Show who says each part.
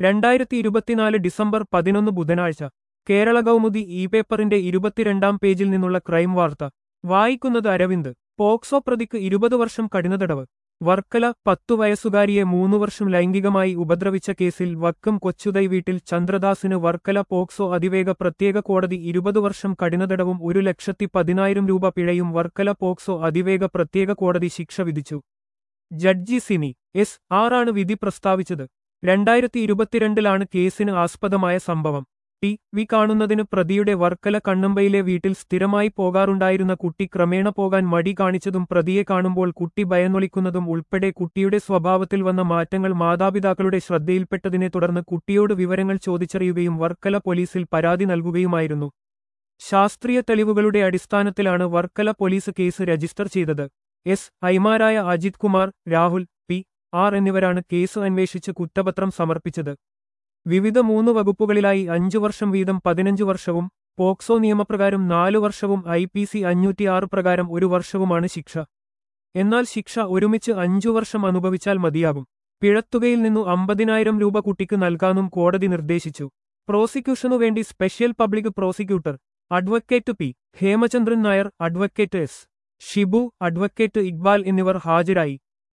Speaker 1: രണ്ടായിരത്തി ഇരുപത്തിനാല് ഡിസംബർ പതിനൊന്ന് ബുധനാഴ്ച കേരള കൗമുദി ഇ പേപ്പറിന്റെ ഇരുപത്തിരണ്ടാം പേജിൽ നിന്നുള്ള ക്രൈം വാർത്ത വായിക്കുന്നത് അരവിന്ദ് പോക്സോ പ്രതിക്ക് ഇരുപത് വർഷം കഠിനതടവ് വർക്കല പത്തു വയസ്സുകാരിയെ മൂന്നു വർഷം ലൈംഗികമായി ഉപദ്രവിച്ച കേസിൽ വക്കം കൊച്ചുതൈ വീട്ടിൽ ചന്ദ്രദാസിന് വർക്കല പോക്സോ അതിവേഗ പ്രത്യേക കോടതി ഇരുപത് വർഷം കഠിനതടവും ഒരു ലക്ഷത്തി പതിനായിരം രൂപ പിഴയും വർക്കല പോക്സോ അതിവേഗ പ്രത്യേക കോടതി ശിക്ഷ വിധിച്ചു ജഡ്ജി സിനി എസ് ആറാണ് വിധി പ്രസ്താവിച്ചത് രണ്ടായിരത്തി ഇരുപത്തിരണ്ടിലാണ് കേസിന് ആസ്പദമായ സംഭവം ടി വി കാണുന്നതിന് പ്രതിയുടെ വർക്കല കണ്ണമ്പയിലെ വീട്ടിൽ സ്ഥിരമായി പോകാറുണ്ടായിരുന്ന കുട്ടി ക്രമേണ പോകാൻ മടി കാണിച്ചതും പ്രതിയെ കാണുമ്പോൾ കുട്ടി ഭയന്നൊളിക്കുന്നതും ഉൾപ്പെടെ കുട്ടിയുടെ സ്വഭാവത്തിൽ വന്ന മാറ്റങ്ങൾ മാതാപിതാക്കളുടെ ശ്രദ്ധയിൽപ്പെട്ടതിനെ തുടർന്ന് കുട്ടിയോട് വിവരങ്ങൾ ചോദിച്ചറിയുകയും വർക്കല പോലീസിൽ പരാതി നൽകുകയുമായിരുന്നു ശാസ്ത്രീയ തെളിവുകളുടെ അടിസ്ഥാനത്തിലാണ് വർക്കല പോലീസ് കേസ് രജിസ്റ്റർ ചെയ്തത് എസ് ഐമാരായ അജിത് കുമാർ രാഹുൽ പി ആർ എന്നിവരാണ് കേസ് അന്വേഷിച്ച് കുറ്റപത്രം സമർപ്പിച്ചത് വിവിധ മൂന്ന് വകുപ്പുകളിലായി അഞ്ചു വർഷം വീതം പതിനഞ്ച് വർഷവും പോക്സോ നിയമപ്രകാരം നാലു വർഷവും ഐ പി സി അഞ്ഞൂറ്റിയാറ് പ്രകാരം ഒരു വർഷവുമാണ് ശിക്ഷ എന്നാൽ ശിക്ഷ ഒരുമിച്ച് അഞ്ചു വർഷം അനുഭവിച്ചാൽ മതിയാകും പിഴത്തുകയിൽ നിന്നു അമ്പതിനായിരം രൂപ കുട്ടിക്ക് നൽകാനും കോടതി നിർദ്ദേശിച്ചു പ്രോസിക്യൂഷനു വേണ്ടി special public prosecutor advocate P Hemachandran Nair advocate S Shibu advocate Iqbal എന്നിവർ ഹാജരായി